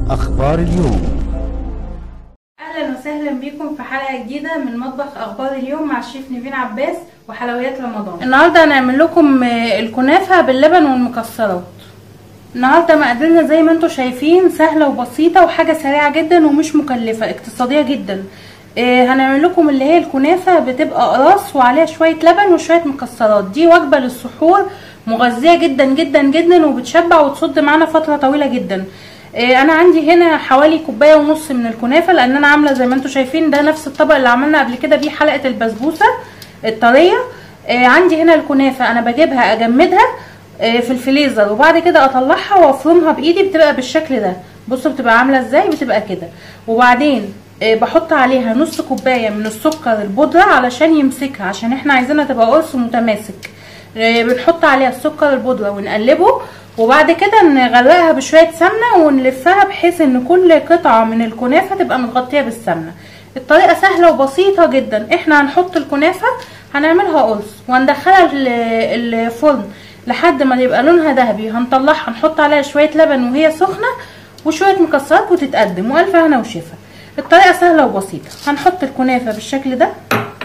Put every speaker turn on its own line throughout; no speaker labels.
أخبار اليوم
اهلا وسهلا بيكم في حلقه جديده من مطبخ اخبار اليوم مع الشيف نيفين عباس وحلويات رمضان النهارده هنعمل لكم آه، الكنافه باللبن والمكسرات النهارده مقاديرنا زي ما انتم شايفين سهله وبسيطه وحاجه سريعه جدا ومش مكلفه اقتصاديه جدا آه، هنعمل لكم اللي هي الكنافه بتبقى قراص وعليها شويه لبن وشويه مكسرات دي وجبه للسحور مغذيه جدا جدا جدا وبتشبع وتصد معانا فتره طويله جدا آه، انا عندي هنا حوالي كوبايه ونص من الكنافه لان انا عامله زي ما انتم شايفين ده نفس الطبق اللي عملنا قبل كده بيه حلقه البسبوسه الطريه آه، عندي هنا الكنافه انا بجيبها اجمدها آه، في الفريزر وبعد كده اطلعها وافرمها بايدي بتبقى بالشكل ده بصوا بتبقى عامله ازاي بتبقى كده وبعدين آه، بحط عليها نص كوبايه من السكر البودره علشان يمسكها عشان احنا عايزينها تبقى قرص متماسك آه، بنحط عليها السكر البودره ونقلبه وبعد كده نغرقها بشويه سمنه ونلفها بحيث ان كل قطعه من الكنافه تبقى متغطيه بالسمنه الطريقه سهله وبسيطه جدا احنا هنحط الكنافه هنعملها قرص وندخلها ال- الفرن لحد ما يبقى لونها ذهبي هنطلعها نحط عليها شويه لبن وهي سخنه وشويه مكسرات وتتقدم والف هنا وشفا الطريقه سهله وبسيطه هنحط الكنافه بالشكل ده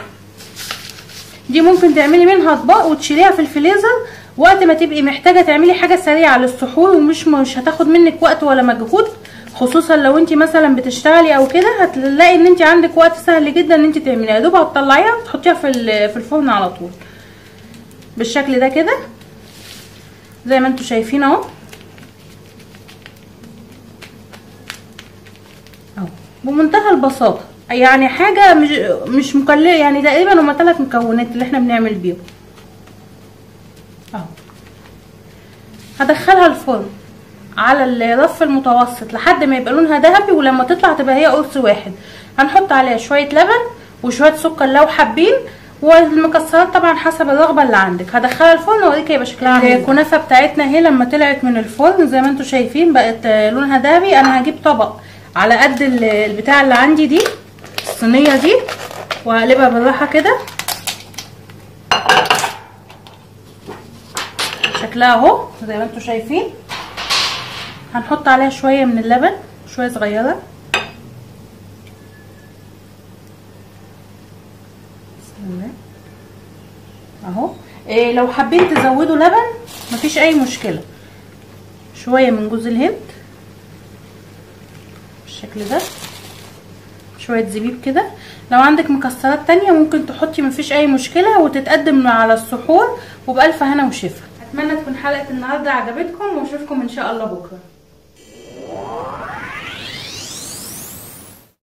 دي ممكن تعملي منها اطباق وتشيليها في الفريزر وقت ما تبقي محتاجه تعملي حاجه سريعه للسحور ومش مش هتاخد منك وقت ولا مجهود خصوصا لو انت مثلا بتشتغلي او كده هتلاقي ان انت عندك وقت سهل جدا ان انت تعمليها يا دوب هتطلعيها وتحطيها في ال- في الفرن على طول بالشكل ده كده زي ما انتم شايفين اهو اهو بمنتهى البساطه يعني حاجه مش مش مكلفه يعني تقريبا هما ثلاث مكونات اللي احنا بنعمل بيهم اهو هدخلها الفرن على الرف المتوسط لحد ما يبقى لونها ذهبي ولما تطلع تبقى هي قرص واحد هنحط عليها شويه لبن وشويه سكر لو حابين والمكسرات طبعا حسب الرغبه اللي عندك هدخلها الفرن واوريك هيبقى شكلها عامل ازاي الكنافه بتاعتنا اهي لما طلعت من الفرن زي ما انتم شايفين بقت آه، لونها ذهبي انا هجيب طبق على قد ال- البتاع اللي عندي دي الصينيه دي وهقلبها بالراحه كده شكلها اهو زي ما انتم شايفين هنحط عليها شويه من اللبن شويه صغيره بسم الله اهو إيه لو حابين تزودوا لبن مفيش اي مشكله شويه من جوز الهند بالشكل ده شويه زبيب كده لو عندك مكسرات تانية ممكن تحطي مفيش اي مشكله وتتقدم على السحور وبألف هنا وشفا اتمنى تكون حلقه النهارده عجبتكم واشوفكم ان شاء الله بكره